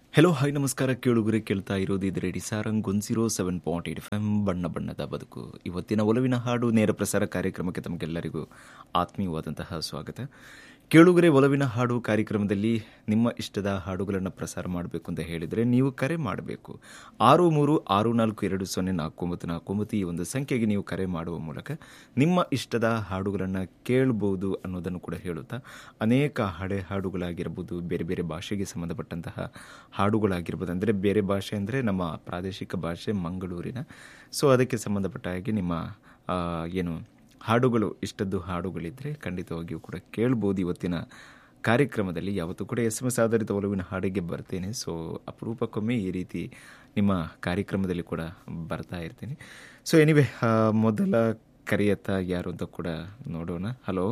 Hello hi ನಮಸ್ಕಾರ ಕೇಳುಗರೆ ಕೇಳ್ತಾ ಇರೋದು ಇದು radio Saarang one zero seven point eight F M ಬಣ್ಣ ಬಣ್ಣದ ಬದುಕು ಇವತ್ತಿನ ಒಲವಿನ ಹಾಡು ನೇರ ಪ್ರಸಾರ ಕಾರ್ಯಕ್ರಮಕ್ಕೆ ತಮಗೆಲ್ಲರಿಗೂ ಆತ್ಮೀಯವಾದಂತಹ ಸ್ವಾಗತ ಕೇಳುಗರೆ ಒಲವಿನ ಹಾಡು ಕಾರ್ಯಕ್ರಮದಲ್ಲಿ ನಿಮ್ಮ ಇಷ್ಟದ ಹಾಡುಗಳನ್ನು ಪ್ರಸಾರ ಮಾಡಬೇಕು ಅಂತ ಹೇಳಿದರೆ ನೀವು ಕರೆ ಮಾಡಬೇಕು ಆರು ಮೂರು ಆರು ನಾಲ್ಕು ಎರಡು ಸೊನ್ನೆ ನಾಲ್ಕು ಒಂಬತ್ತು ನಾಲ್ಕು ಒಂಬತ್ತು ಈ ಒಂದು ಸಂಖ್ಯೆಗೆ ನೀವು ಕರೆ ಮಾಡುವ ಮೂಲಕ ನಿಮ್ಮ ಇಷ್ಟದ ಹಾಡುಗಳನ್ನು ಕೇಳ್ಬೋದು ಅನ್ನೋದನ್ನು ಕೂಡ ಹೇಳುತ್ತಾ ಅನೇಕ ಹಳೆ ಹಾಡುಗಳಾಗಿರ್ಬೋದು ಬೇರೆ ಬೇರೆ ಭಾಷೆಗೆ ಸಂಬಂಧಪಟ್ಟಂತಹ ಹಾಡುಗಳಾಗಿರ್ಬೋದು ಅಂದರೆ ಬೇರೆ ಭಾಷೆ ಅಂದರೆ ನಮ್ಮ ಪ್ರಾದೇಶಿಕ ಭಾಷೆ ಮಂಗಳೂರಿನ ಸೊ ಅದಕ್ಕೆ ಸಂಬಂಧಪಟ್ಟ ಹಾಗೆ ನಿಮ್ಮ ಆ, ಏನು ಹಾಡುಗಳು ಇಷ್ಟದ್ದು ಹಾಡುಗಳಿದ್ದರೆ ಖಂಡಿತವಾಗಿಯೂ ಕೂಡ ಕೇಳ್ಬೋದು ಇವತ್ತಿನ ಕಾರ್ಯಕ್ರಮದಲ್ಲಿ ಯಾವತ್ತೂ ಕೂಡ ಎಸ್ ಎಮ್ ಎಸ್ ಆಧಾರಿತ ಒಲವಿನ ಹಾಡಿಗೆ ಬರ್ತೇನೆ ಸೊ ಅಪರೂಪಕ್ಕೊಮ್ಮೆ ಈ ರೀತಿ ನಿಮ್ಮ ಕಾರ್ಯಕ್ರಮದಲ್ಲಿ ಕೂಡ ಬರ್ತಾ ಇರ್ತೀನಿ ಸೊ ಎನಿವೆ ಮೊದಲ ಕರೆಯತ್ತ ಯಾರು ಅಂತ ಕೂಡ ನೋಡೋಣ ಹಲೋ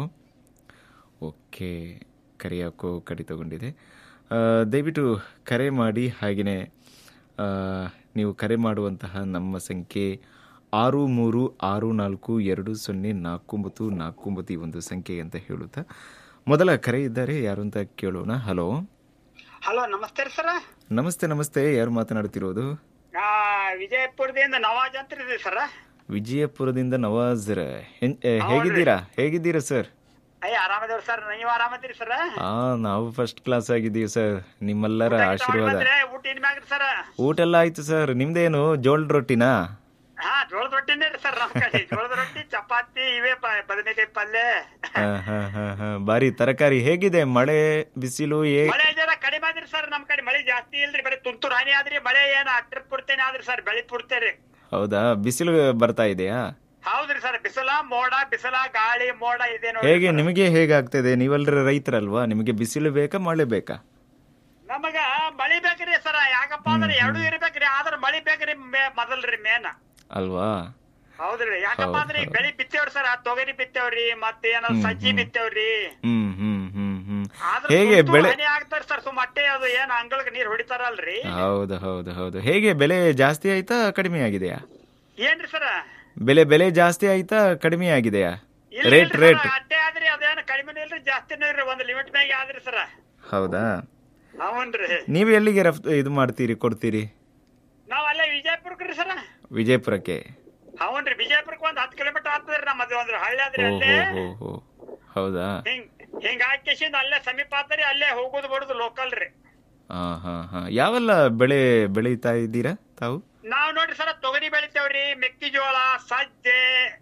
ಓಕೆ ಕರೆಯೋಕ್ಕೋ ಕಡಿತಗೊಂಡಿದೆ ಆ, ದಯವಿಟ್ಟು ಕರೆ ಮಾಡಿ ಹಾಗೆಯೇ ಆ, ನೀವು ಕರೆ ಮಾಡುವಂತಹ ನಮ್ಮ ಸಂಖ್ಯೆ ಆರು ಮೂರು ಆರು ನಾಲ್ಕು ಎರಡು ಸೊನ್ನೆ ನಾಲ್ಕು ಒಂಬತ್ತು ನಾಲ್ಕು ಒಂಬತ್ತು ಈ ಒಂದು ಸಂಖ್ಯೆ ಅಂತ ಹೇಳುತ್ತಾ ಮೊದಲ ಕರೆ ಇದ್ದಾರೆ ಯಾರು ಅಂತ ಕೇಳೋಣ ಹಲೋ ಹಲೋ ನಮಸ್ತೆ ರೀ ಸರ ನಮಸ್ತೆ ನಮಸ್ತೆ ಯಾರು ಮಾತನಾಡ್ತಿರೋದು ನಾ ವಿಜಯಪುರದಿಂದ ನವಾಜ್ ಅಂತ ರೀ ಸರ ವಿಜಯಪುರದಿಂದ ನವಾಜ್ ಹೆನ್- ಏ, ಹೇಗಿದ್ದೀರಾ ಹೇಗಿದ್ದೀರಾ ಸರ್ ಅಯ್ಯ ಆರಾಮದೇವ್ರಿ ಸರ್ ನೀವು ಆರಾಮದಿರಿ ಸರ ಆ ನಾವು ಫಸ್ಟ್ ಕ್ಲಾಸ್ ಆಗಿದ್ದೀವಿ ಸರ್ ನಿಮ್ಮೆಲ್ಲರ ಆಶೀರ್ವಾದ ಊಟ ಏನ್ ಮ್ಯಾಗ್ರಿ ಸರ ಊಟ ಎಲ್ಲ ಆಯ್ತು ಸರ್ ನಿಮ್ದೇನು ಜೋಳದ ರೊಟ್ಟಿನಾ ಹಾ ಜೋಳದ ರೊಟ್ಟಿನೇ ರೀ ಸರ್ ನಮ್ ಕಡೆ ಜೋಳದ ರೊಟ್ಟಿ ಚಪಾತಿ ಇವೇ ಪ- ಬದನೆಕಾಯಿ ಪಲ್ಯ ಹ, ಹ, ಹ, ಹ. ಬಾರಿ ತರಕಾರಿ ಹೇಗಿದೆ ಮಳೆ ಬಿಸಿಲು ಏ ಮಳೆ ಜರ ಕಡಿಮೆ ಆದ್ರಿ ಸರ್ ನಮ್ ಕಡೆ ಮಳೆ ಜಾಸ್ತಿ ಇಲ್ರಿ ಬರೀ ತುಂತುರು ಹಾನಿ ಆದ್ರಿ ಮಳೆ ಏನ ಅಟ್ರ ಪೂರ್ತೇನೆ ಆದ್ರಿ ಸರ್ ಬೆಳಿ ಪೂರ್ತೇರಿ ಹೌದಾ ಬಿಸಿಲು ಬರ್ತಾ ಇದೆಯಾ ಹೌದ್ರಿ ಸರ್ ಬಿಸಿಲ ಮೋಡ ಬಿಸಿಲ ಗಾಳಿ ಮೋಡ ಇದೆ ನೋಡಿ ಹೇಗೆ ನಿಮಗೆ ಹೇಗಾಗ್ತದೆ ನೀವೆಲ್ಲರ ರೈತರಲ್ವಾ ನಿಮಗೆ ಬಿಸಿಲು ಬೇಕಾ ಮಳೆ ಬೇಕಾ ನಮಗ ಮಳಿ ಬೇಕ್ರಿ ಸರ ಯಾಕಪ್ಪ ಅಂದ್ರೆ ಎರಡೂ ಇರ್ಬೇಕ್ರಿ ಆದ್ರ ಮಳಿ ಬೇಕ್ರಿ ಮೇ- ಮೊದಲ್ರಿ ಮೇನ್ ಅಲ್ವಾ ಹೌದ್ರಿ ಯಾಕಪ್ಪ ಹೌದ್, ಅಂದ್ರೆ ಈಗ ಹೌದ್. ಬೆಳಿ ಬಿತ್ತೇವ್ರಿ ಸರ್ ತೊಗರಿ ಬಿತ್ತೇವ್ರಿ ಮತ್ತ ಏನಾದ್ರು ಹ್ಮ್, ಸಜ್ಜಿ ಹ್ಮ್. ಬಿತ್ತೇವ್ರಿ ಹ್ಮ್ ಹ್ಮ್ ಹ್ಮ್ ಹ್ಮ್ ಆದ್ರ ಹೇಗೆ ತುಂತುರು ಬೆಳೆ ಹನಿ ಆಗ್ತಾರ ಸರ್ ಸುಮ್ ಅಟ್ಟೆ ಅದು ಏನ್ ಅಂಗಳಕ್ಕೆ ನೀರ್ ಹೊಡಿತಾರಲ್ರಿ ಹೌದು ಹೌದು ಹೌದು ಹೇಗೆ ಬೆಲೆ ಜಾಸ್ತಿ ಆಯ್ತಾ ಕಡಿಮೆ ಆಗಿದೆಯಾ ಏನ್ರಿ ಸರ್ ಬೆಲೆ ಬೆಲೆ ಜಾಸ್ತಿ ಆಯ್ತಾ ಕಡಿಮೆ ಆಗಿದೆಯಾ ಇಲ್ಲ ರೇಟ್ ರೇಟ್ ಅಟ್ಟೆ ಆದ್ರಿ ಅದೇನ್ ಕಡಿಮೆನೂ ಇಲ್ರಿ ಜಾಸ್ತಿನೂ ಇಲ್ರಿ ಒಂದ್ ಲಿಮಿಟ್ ಮ್ಯಾಗ ಆದ್ರಿ ಸರ್ ಹೌದಾ ಹೌನ್ರಿ ನೀವು ಎಲ್ಲಿಗೆ ರಫ್ ಇದು ಮಾಡ್ತೀರಿ ಕೊಡ್ತೀರಿ ನಾವ್ ಅಲ್ಲೇ ವಿಜಯಪುರಕ್ರಿ ಸರ್ ವಿಜಯಪುರಕ್ಕೆ ಹೌನ್ರಿ ವಿಜಯಪುರಕ್ಕೆ ಒಂದ್ ಹತ್ತು ಕಿಲೋಮೀಟರ್ ಆಗ್ತದ್ರಿ ನಮ್ಮದು ಒಂದ್ ಹಳ್ಳಿ ಆದ್ರಿ ಓ ಅಲ್ಲೇ ಹೋ ಹೋ ಹೋ ಹೌದಾ ಹಿಂಗ್ ಹಿಂಗ್ ಹಾಕಿಸಿಂದ ಅಲ್ಲೇ ಸಮೀಪ ಆದ್ರಿ ಅಲ್ಲೇ ಹೋಗುದು ಬರುದು ಲೋಕಲ್ ರೀ ಹಾ ಹಾ ಹಾ ಯಾವೆಲ್ಲ ಬೆಳೆ ಬೆಳೀತಾ ಇದ್ದೀರಾ ತಾವು ನಾವ್ ನೋಡ್ರಿ ಸರ್ ತೊಗರಿ ಬೆಳಿತೇವ್ರಿ ಮೆಕ್ಕೆಜೋಳ ಸಜ್ಜೆ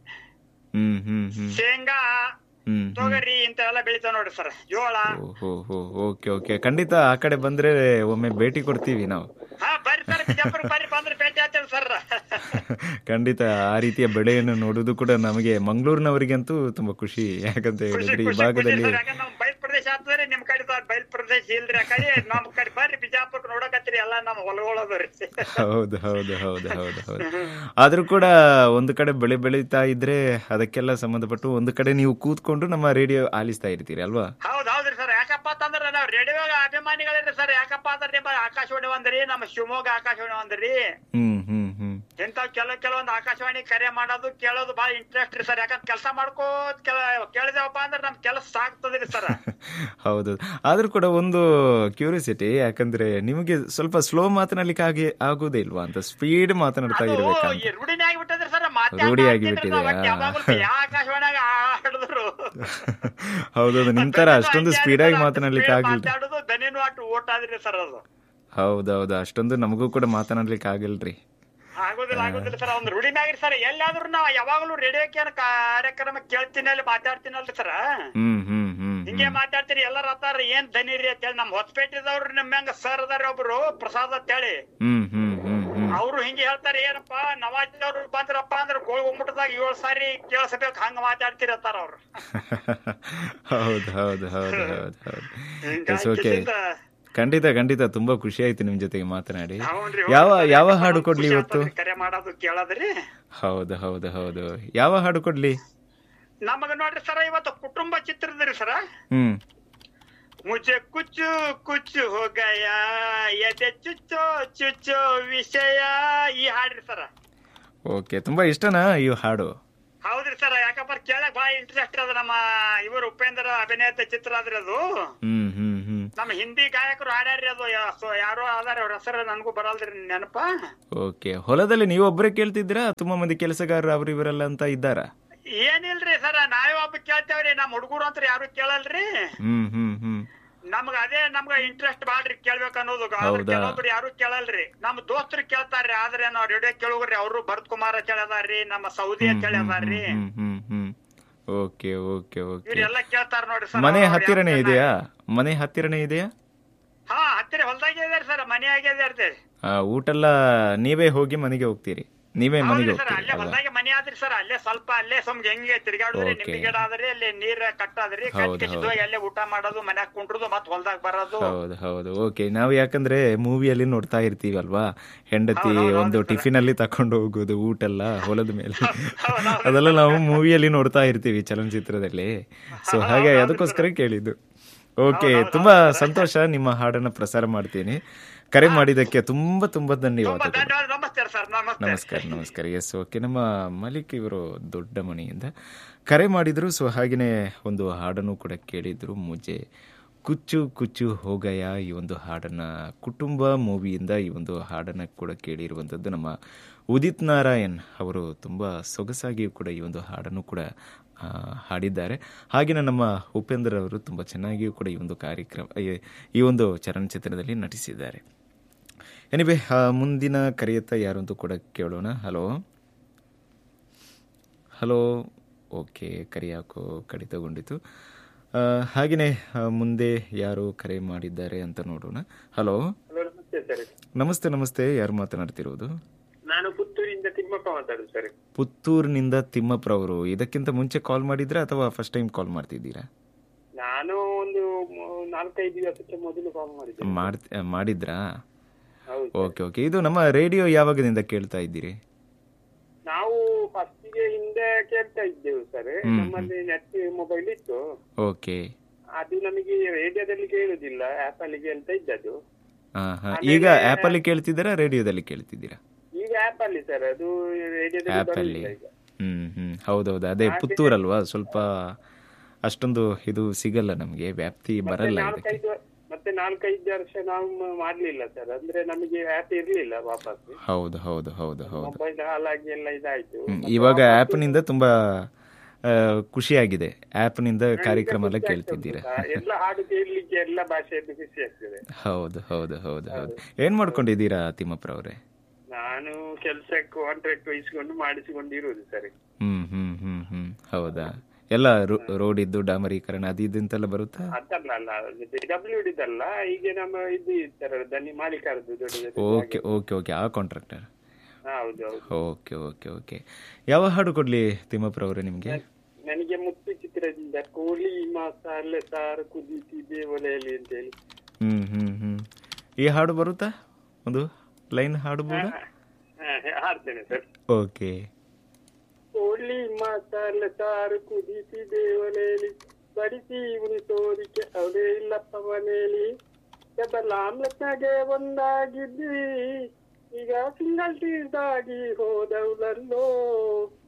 ಹ್ಮ್ ಹ್ಮ್ ಹ್ಮ್ ಶೇಂಗಾ ಹ್ಮ್ ಹ್ಮ್ ತೊಗರಿ ಇಂಥವೆಲ್ಲ ಬೆಳಿತಾವ ನೋಡ್ರಿ ಸರ್ ಜೋಳ ಓ ಹೋ ಹೋ ಓಕೆ ಓಕೆ ಖಂಡಿತ ಆ ಕಡೆ ಬಂದ್ರೆ ಒಮ್ಮೆ ಭೇಟಿ ಕೊಡ್ತೀವಿ ನಾವು ಹಾ ಬರ್ರಿ ಸರ್ ಬಿಜಾಪುರ ಬರ್ರಿ ಬಂದ್ರೆ ಭೇಟಿ ಆಗ್ತೇವೆ ಸರ್ ಖಂಡಿತ ಆ ರೀತಿಯ ಬೆಳೆಯನ್ನು ನೋಡುವುದು ಕೂಡ ನಮಗೆ ಮಂಗಳೂರಿನವರಿಗಂತೂ ತುಂಬಾ ಖುಷಿ ಯಾಕಂತ ಖುಷಿ ಹೇಳಿದ್ರೆ ಈ ಖುಷಿ ಖುಷಿ ಭಾಗದಲ್ಲಿ ಸರ್ ಯಾಕಂದ್ರೆ ನಮ್ ಬಯಲ್ ಪ್ರದೇಶ ಆಗ್ತದ್ರಿ ನಿಮ್ ಕಡೆ ಸರ್ ಬಯಲ್ ಪ್ರದೇಶ ಇಲ್ರಿ ಆ ಕಡೆ ನಮ್ ಕಡೆ ಬರ್ರಿ ಬಿಜಾಪುರ ನೋಡಕತ್ತೀರಿ ಎಲ್ಲಾ ನಮ್ ಹೊಲಗಳದ್ರಿ ಹೌದು ಹೌದು ಹೌದು ಹೌದು ಹೌದು ಆದ್ರೂ ಕೂಡ ಒಂದು ಕಡೆ ಬೆಳೆ ಬೆಳೀತಾ ಇದ್ರೆ ಅದಕ್ಕೆಲ್ಲ ಸಂಬಂಧಪಟ್ಟು ಒಂದು ಕಡೆ ನೀವು ಕೂತ್ಕೊಂಡು ನಮ್ಮ ರೇಡಿಯೋ ಆಲಿಸ್ತಾ ಇರ್ತೀರಿ ಅಲ್ವಾ ಹೌದ್ ಹೌದ್ರಿ ಸರ್ ಯಾಕಪ್ಪ ಅಂತಂದ್ರ ನಾವ್ ರೇಡಿಯೋಗ ಅಭಿಮಾನಿಗಳಿರಿ ಸರ್ ಯಾಕಪ್ಪ ಅಂದ್ರೆ ನಿಮ್ಮ ಆಕಾಶವಾಣಿ ಒಂದ್ರಿ ನಮ್ಮ ಶಿವಮೊಗ್ಗ ಆಕಾಶವಾಣಿ ಒಂದ್ರಿ ಹ್ಮ್ ಹ್ಮ್ ಹ್ಮ್ ಇಂಥವ್ ಕೆಲವ್ ಕೆಲವೊಂದು ಆಕಾಶವಾಣಿ ಕರೆ ಮಾಡೋದು ಕೇಳೋದು ಬಹಳ ಇಂಟ್ರೆಸ್ಟ್ ರೀ ಸರ್ ಯಾಕಂದ್ರೆ ಕೆಲಸ ಮಾಡ್ಕೋತ ಕೆಲ ಕೇಳಿದೇವಪ್ಪ ಅಂದ್ರೆ ನಮ್ ಕೆಲಸ ಸಾಕ್ತದ್ರಿ ಸರ್ ಹೌದು ಆದ್ರೂ ಕೂಡ ಒಂದು ಕ್ಯೂರಿಯಾಸಿಟಿ ಯಾಕಂದ್ರೆ ನಿಮಗೆ ಸ್ವಲ್ಪ ಸ್ಲೋ ಮಾತನಾಡ್ಲಿಕ್ಕೆ ಆಗಿ ಆಗೋದೇ ಇಲ್ವಾ ಅಂತ ಸ್ಪೀಡ್ ಮಾತನಾಡ್ತಾ ಅದು ಇರ್ಬೇಕಂತ ಈ ರೂಢಿನೇ ಆಗ್ಬಿಟ್ಟದ್ರಿ ಸರ್ ರೂಢಿ ಆಗಿಬಿಟ್ಟಿದೆ, ಯಾವ ಆಕಾಶವಾಣಿಯಾಗ ಹಾಡಿದ್ರು ಹೌದೌದು ನಿಮ್ ತರ ಅಷ್ಟೊಂದು ಸ್ಪೀಡ್ ಆಗಿ ಮಾತನಾಡ್ಲಿಕ್ಕೆ ಆಗಿಲ್ಲ ಮಾತಾಡೋದು ದನಿನೂ ಅಟ್ಟು ಓಟ್ ಆದ್ರಿ ಸರ್ ಅದು ಹೌದೌದು ಅಷ್ಟೊಂದು ನಮಗೂ ಕೂಡ ಮಾತನಾಡ್ಲಿಕ್ಕೆ ಆಗಿಲ್ರಿ ಆಗೋದಿಲ್ಲ ಆಗೋದಿಲ್ಲ ಸರ್ ಒಂದ್ ರೂಢಿನೇ ಆಗಿರಿ ಸರ್ ಎಲ್ಲಾದ್ರೂ ನಾವ್ ಯಾವಾಗಲೂ ರೇಡಿಯೋಕ್ಕೆ ಏನ್ ಕಾರ್ಯಕ್ರಮ ಕೇಳ್ತೀನಿ ಅಲ್ಲಿ ಮಾತಾಡ್ತೀನಲ್ರಿ ಸರ್ ಹ್ಮ್ ಹ್ಮ್ ಹ್ಮ್ ಹಿಂಗೆ ಮಾತಾಡ್ತೀರಿ ಎಲ್ಲಾರ ಅತ್ತಾರ ಏನ್ ದನಿ ರೀ ಅಂತೇಳಿ ನಮ್ ಹೊಸಪೇಟೆದವ್ರು ನಿಮ್ ಹೆಂಗ ಸರ್ ಅದಾರ ಒಬ್ರು ಪ್ರಸಾದ್ ಅಂತೇಳಿ ಹ್ಮ್ ಹ್ಮ್ ಹ್ಮ್ ಹ್ಮ್ ಅವ್ರು ಹಿಂಗೆ ಹೇಳ್ತಾರೆ ಏನಪ್ಪಾ ನವಾಜ್ ಅವ್ರು ಬಂದ್ರಪ್ಪ ಅಂದ್ರೆ ಗೋಳ್ ಗುಮ್ಮಟದಾಗ ಏಳ್ ಸಾರಿ ಕೇಳಿಸ್ಬೇಕು ಹಂಗ ಮಾತಾಡ್ತಿರತ್ತಾರ ಅವ್ರು ಹೌದು ಹೌದು ಹೌದು ಹೌದು ಹೌದು ಹಿಂಗಾಗಿ ಓಕೆ ಕಿಸಿಂದ- ಖಂಡಿತ ಖಂಡಿತ ತುಂಬಾ ಖುಷಿ ಆಯ್ತು ನಿಮ್ ಜೊತೆಗೆ ಮಾತಾಡಿ ಹೌನ್ರಿ, ಯಾವ ಹೌದ್ರಿ. ಯಾವ ಯಾಕಂದ್ರೆ ಹಾಡು ನಮ್ಗ್ ಕೊಡ್ಲಿ ಖುಷಿ ಇವತ್ತು ಆಗ್ತದ್ರಿ ಕರೆ ಮಾಡೋದು ಕೇಳೋದ್ರಿ ಹೌದು ಹೌದು ಹೌದು ಯಾವ ಹಾಡು ಕೊಡ್ಲಿ ನಮಗ ನೋಡ್ರಿ ಸರ ಇವತ್ತು ಕುಟುಂಬ ಚಿತ್ರದ್ರಿ ಸರ ಹ್ಮ್ ಮುಜೆ ಕುಚ್ಚು ಕುಚ್ಚು ಹೋಗಯ ಎದೆ ಚುಚ್ಚೋ ಚುಚ್ಚೋ ವಿಷಯ ಈ ಹಾಡ್ರಿ ಸರ ಓಕೆ ತುಂಬಾ ಇಷ್ಟನಾ ಈ ಹಾಡು ಹೌದ್ರಿ ಸರ್ ಯಾಕಪ್ಪ ಕೇಳಕ್ ಬಹಳ ಇಂಟ್ರೆಸ್ಟ್ ಅದ ನಮ್ಮ ಇವರು ಉಪೇಂದ್ರ ಅಭಿನಯದ ಚಿತ್ರ ಆದ್ರಿ ಅದು ಹ್ಮ್ ಹ್ಮ್ ಹ್ಮ್ ನಮ್ಮ ಹಿಂದಿ ಗಾಯಕರು ಹಾಡ್ಯಾರ್ರಿ ಅದು ಯಾ- ಸೊ ಯಾರೋ ಅದಾರ ಅವ್ರ ಹೆಸರು ನನಗೂ ಬರಲ್ದ್ರಿ ನೆನಪ ಓಕೆ ಹೊಲದಲ್ಲಿ ನೀವು ಒಬ್ಬರೇ ಕೇಳ್ತಿದ್ದೀರಾ ತುಂಬಾ ಮಂದಿ ಕೆಲಸಗಾರರು ಅವ್ರು ಇವರೆಲ್ಲ ಅಂತ ಇದ್ದಾರಾ ಏನಿಲ್ರಿ ಸರ್ ನಾವೇ ಒಬ್ಬ ಕೇಳ್ತೇವ್ರಿ ನಮ್ ಹುಡುಗರು ಅಂತ ಯಾರು ಕೇಳಲ್ರಿ ಹ್ಮ್ ಹ್ಮ್ ಹ್ಮ್ ನಮ್ಗ ಅದೇ ನಮ್ಗ ಇಂಟ್ರೆಸ್ಟ್ ಬಾಳ್ರಿ ಕೇಳ್ಬೇಕು ಅನ್ನೋದು ಆದ್ರೆ ಹೌದಾ? ಕೆಲವೊಬ್ರು ಯಾರು ಕೇಳಲ್ರಿ ನಮ್ ದೋಸ್ತರು ಕೇಳ್ತಾರ್ರಿ ಆದ್ರೆ ನಾವ್ ರೇಡಿಯೋ ಕೇಳುಗ್ರಿ ಅವರು ಭರತ್ ಕುಮಾರ್ ಅಂತ ಹೇಳ್ಯಾರ್ರಿ ನಮ್ಮ ಸೌದಿ ಅಂತ ಹೇಳ್ಯಾರ್ರಿ hmm hmm hmm okay okay okay ಇವ್ರೆಲ್ಲ ಕೇಳ್ತಾರ ನೋಡ್ರಿ ಸರ್ ಮನೆ ಹತ್ತಿರನೇ ಇದೆಯಾ ಮನೆ ಹತ್ತಿರನೇ ಇದೆಯಾ ಹಾ ಹತ್ತಿರ ಹೊಲ್ದಾಗೆ ಇದಾರೆ ಸರ್ ಮನೆ ಆಗ್ಯದ ಆ, ಊಟ ಎಲ್ಲ ನೀವೇ ಹೋಗಿ ಮನೆಗೆ ಹೋಗ್ತೀರಿ ನೀವೇ ಮನೆಗೆ ಸರ್ ಹೋಗ್ತೀರಿ ಅಲ್ಲೇ ಅಲ್ವಾ ಹೊಲ್ದಾಗೆ ಮನೆ ಆದ್ರಿ ಸರ್ ಅಲ್ಲೇ ಸ್ವಲ್ಪ ಅಲ್ಲೇ ಸುಮ್ಗೆ ಹೆಂಗೆ ತಿರ್ಗಾಡುದ್ರಿ Okay. ನಿಂಬೆ ಗಿಡ ಆದ್ರಿ ಅಲ್ಲಿ ನೀರ್ ಕಟ್ಟಾದ್ರಿ ಹೌದು, ಕಟ್ಟಿ ಹೌದು. ಅಲ್ಲೇ ಊಟ ಮಾಡೋದು ಮನ್ಯಾಗ ಕುಂಡ್ರದು ಮತ್ ಹೊಲ್ದಾಗ ಬರೋದು ಹೌದು ಹೌದು ಓಕೆ ನಾವು ಯಾಕಂದ್ರೆ ಮೂವಿಯಲ್ಲಿ ನೋಡ್ತಾ ಇರ್ತೀವಿ ಅಲ್ವಾ ಹೆಂಡತಿ ಹೌದು, ಹೌದು, ಒಂದು ಹೌದು ಟಿಫಿನ್ ಅಲ್ಲಿ ತಕೊಂಡು ಹೋಗೋದು ಊಟ ಎಲ್ಲ ಹೊಲದ ಮೇಲೆ ಹೌದು, ಹೌದು. ಅದೆಲ್ಲ ನಾವು ಮೂವಿಯಲ್ಲಿ ನೋಡ್ತಾ ಇರ್ತೀವಿ ಚಲನಚಿತ್ರದಲ್ಲಿ ಸೊ ಹಾಗೆ ಅದಕ್ಕೋಸ್ಕರ ಕೇಳಿದ್ದು ಓಕೆ ತುಂಬಾ ಸಂತೋಷ ನಿಮ್ಮ ಹಾಡನ್ನ ಪ್ರಸಾರ ಮಾಡ್ತೀನಿ ಕರೆ ಮಾಡಿದ್ದಕ್ಕೆ ತುಂಬಾ ತುಂಬಾ ತುಂಬಾ ಧನ್ಯವಾದಗಳು ಧನ್ಯವಾದ ನಮಸ್ತೆ ಸರ್ ನಮಸ್ತೆ ನಮಸ್ಕಾರ ನಮಸ್ಕಾರ ಎಸ್ ಓಕೆ ನಮ್ಮ ಮಲಿಕ್ ಇವರು ದೊಡ್ಡ ಮನೆಯಿಂದ ಕರೆ ಮಾಡಿದ್ರು ಸೊ ಹಾಗೆಯೇ ಒಂದು ಹಾಡನ್ನು ಕೂಡ ಕೇಳಿದ್ರು ಮುಜೆ ಕುಚ್ಚು ಕುಚ್ಚು ಹೋಗಯ ಈ ಒಂದು ಹಾಡನ್ನ ಕುಟುಂಬ ಮೂವಿಯಿಂದ ಈ ಒಂದು ಹಾಡನ್ನ ಕೂಡ ಕೇಳಿರುವಂಥದ್ದು ನಮ್ಮ ಉದಿತ್ ನಾರಾಯಣ್ ಅವರು ತುಂಬ ಸೊಗಸಾಗಿಯೂ ಕೂಡ ಈ ಒಂದು ಹಾಡನ್ನು ಕೂಡ ಆ, ಹಾಡಿದ್ದಾರೆ ಹಾಗೆಯೇ ನಮ್ಮ ಉಪೇಂದ್ರ ಅವರು ತುಂಬ ಚೆನ್ನಾಗಿಯೂ ಕೂಡ ಈ ಒಂದು ಕಾರ್ಯಕ್ರಮ ಈ- ಈ ಒಂದು ಚಲನಚಿತ್ರದಲ್ಲಿ ನಟಿಸಿದ್ದಾರೆ ಎನಿವೆ ಮುಂದಿನ ಕರೆಯತ್ತ ಯಾರು ಅಂತ ಕೂಡ ಕೇಳೋಣ ಹಲೋ ಹಲೋ ಓಕೆ ಕರೆ ಯಾಕೋ ಕಡಿತಗೊಂಡಿತು ಆ, ಹಾಗೆಯೇ ಆ, ಮುಂದೆ ಯಾರು ಕರೆ ಮಾಡಿದ್ದಾರೆ ಅಂತ ನೋಡೋಣ ಹಲೋ ನಮಸ್ತೆ ಸರ್ ನಮಸ್ತೆ ನಮಸ್ತೆ ಯಾರು ಮಾತನಾಡ್ತಿರೋದು ನಾನು ಪುತ್ತೂರಿಂದ ತಿಮ್ಮಪ್ಪ ಮಾತಾಡುದು ಸರ್ ಪುತ್ತೂರಿನಿಂದ ತಿಮ್ಮಪ್ರವರು ಇದಕ್ಕಿಂತ ಮುಂಚೆ ಕಾಲ್ ಮಾಡಿದ್ರಾ ಅಥವಾ ಫಸ್ಟ್ ಟೈಮ್ ಕಾಲ್ ಮಾಡ್ತಿದ್ದೀರಾ ನಾನು ಒಂದು ಮೂ- ನಾಲ್ಕೈದು ದಿವಸಕ್ಕೆ ಮೊದಲು ಕಾಲ್ ಮಾಡಿದ್ದೆ ಮಾಡ್ ಮಾಡಿದ್ರಾ ಹೌದು ಓಕೆ ಓಕೆ ಇದು ನಮ್ಮ ರೇಡಿಯೋ ಯಾವಾಗದಿಂದ ಕೇಳ್ತಾ ಇದ್ದೀರಿ ನಾವು ಫಸ್ಟಿಗೆ ಹಿಂದೆ ಕೇಳ್ತಾ ಇದ್ದೆವು ಸರ್ ಹ್ಮ್, ನಮ್ಮಲ್ಲಿ ನೆಟ್ ಮೊಬೈಲ್ ಇತ್ತು ಓಕೆ ಅದು ನಮಗೆ ರೇಡಿಯೋದಲ್ಲಿ ಕೇಳುದಿಲ್ಲ ಆಪ್ ಅಲ್ಲಿ ಕೇಳ್ತಾ ಇದ್ದದ್ದು ಹಾಂ ಹಾಂ ಈಗ ಆ್ಯಪಲ್ಲಿ ಕೇಳ್ತಿದ್ದೀರಾ ರೇಡಿಯೋದಲ್ಲಿ ಕೇಳ್ತಿದ್ದೀರಾ ಈಗ ಆಪ್ ಅಲ್ಲಿ ಸರ್ ಅದು ರೇಡಿಯೋದಲ್ಲಿ ಆ್ಯಪಲ್ಲಿ ಬರುದಿಲ್ಲ ಈಗ ಹ್ಮ್ ಹ್ಮ್ ಹೌದೌದು ಅದೇ ಪುತ್ತೂರಲ್ವಾ ಸ್ವಲ್ಪ ಅಷ್ಟೊಂದು ಇದು ಸಿಗಲ್ಲ ನಮಗೆ ವ್ಯಾಪ್ತಿ ಬರಲ್ಲ ಇದಕ್ಕೆ ನಾಲ್ಕೈದು ಮತ್ತೆ ನಾಲ್ಕೈದು ವರ್ಷ ನಾವು ಮ- ಮಾಡ್ಲಿಲ್ಲ ಸರ್ ಅಂದ್ರೆ ನಮಗೆ ಆಪ್ ಇರ್ಲಿಲ್ಲ ವಾಪಸ್ ಹೌದು ಹೌದು ಹೌದು ಹೌದು ಮೊಬೈಲ್ ಹಾಳಾಗಿ ಎಲ್ಲ ಇದಾಯ್ತು ಹ್ಮ್, ಇವಾಗ ಆ್ಯಪ್ನಿಂದ ತುಂಬಾ ಆ, ಖುಷಿಯಾಗಿದೆ ಆ್ಯಪ್ನಿಂದ ಕಾರ್ಯಕ್ರಮ ಎಲ್ಲ ಕೇಳ್ತಿದ್ದೀರಾ ಆ, ಎಲ್ಲ ಹಾಡು ಕೇಳಲಿಕ್ಕೆ ಎಲ್ಲ ಭಾಷೆಯಲ್ಲಿ ಖುಷಿ ಆಗ್ತದೆ ಹೌದು ಹೌದು ಹೌದು ಹೌದು ಏನ್ ಮಾಡ್ಕೊಂಡಿದ್ದೀರಾ ತಿಮ್ಮಪ್ರವ್ರೆ ನಾನು ಕೆಲ್ಸಕ್ಕೆ ಕಾಂಟ್ರಾಕ್ಟ್ ವಹಿಸಿಕೊಂಡು ಮಾಡಿಸಿಕೊಂಡಿರುವುದು ಸರಿ ಹ್ಮ್ ಹ್ಮ್ ಹ್ಮ್ ಹ್ಮ್ ಹೌದಾ ಎಲ್ಲ ರೋಡ್ ಇದ್ದು ಡಾಮರೀಕರಣ ಅದು ಇದು ಅಂತೆಲ್ಲ ಬರುತ್ತಾ ಅದಲ್ಲ ಅಲ್ಲ ಡಬ್ಲ್ಯೂ ಡಿದಲ್ಲ ಈಗ ನಮ್ಮ ಇದು ಇರ್ತಾರಲ್ಲ ದನಿ ಮಾಲೀಕರದ್ದು ದೊಡ್ಡ ಓಕೆ ಓಕೆ ಓಕೆ ಆ ಕಾಂಟ್ರಾಕ್ಟರ್ ಹೌದು ಹೌದು ಓಕೆ ಓಕೆ ಓಕೆ ಯಾವ ಹಾಡು ಕೊಡ್ಲಿ ತಿಮ್ಮಪ್ರವ್ರೆ ನಿಮ್ಗೆ ನನಗೆ ಮುತ್ತು ಚಿತ್ರದಿಂದ ಕೋಳಿ ಮಸಾಲೆ ಸಾರು ಕುದಿಸಿದೆ ಒಲೆಯಲ್ಲಿ ಅಂತ ಹೇಳಿ ಹ್ಮ್ ಹ್ಮ್ ಹ್ಮ್ ಈ ಹಾಡು ಬರುತ್ತಾ ಒಂದು ಲೈನ್ ಹಾಡಬಹುದಾ ಹಾ, ಹಾಡ್ತೇನೆ ಸರ್ ಓಕೆ ಕೋಳಿ ಮಸಾಲೆ ಸಾರು ಕುದಿಸಿದೆ ಒಲೆಯಲ್ಲಿ ಬಡಿಸಿ ಇವನು ತೋರಿಕೆ ಅವರೇ ಇಲ್ಲಪ್ಪ ಮನೆಯಲ್ಲಿ ಡಬಲ್ ಆಮ್ಲೆಟ್ನಾಗೆ ಒಂದಾಗಿದ್ದಿ ಈಗ ಸಿಂಗಲ್ ಟೀಸ್ ಆಗಿ ಹೋದವಳಲ್ಲೋ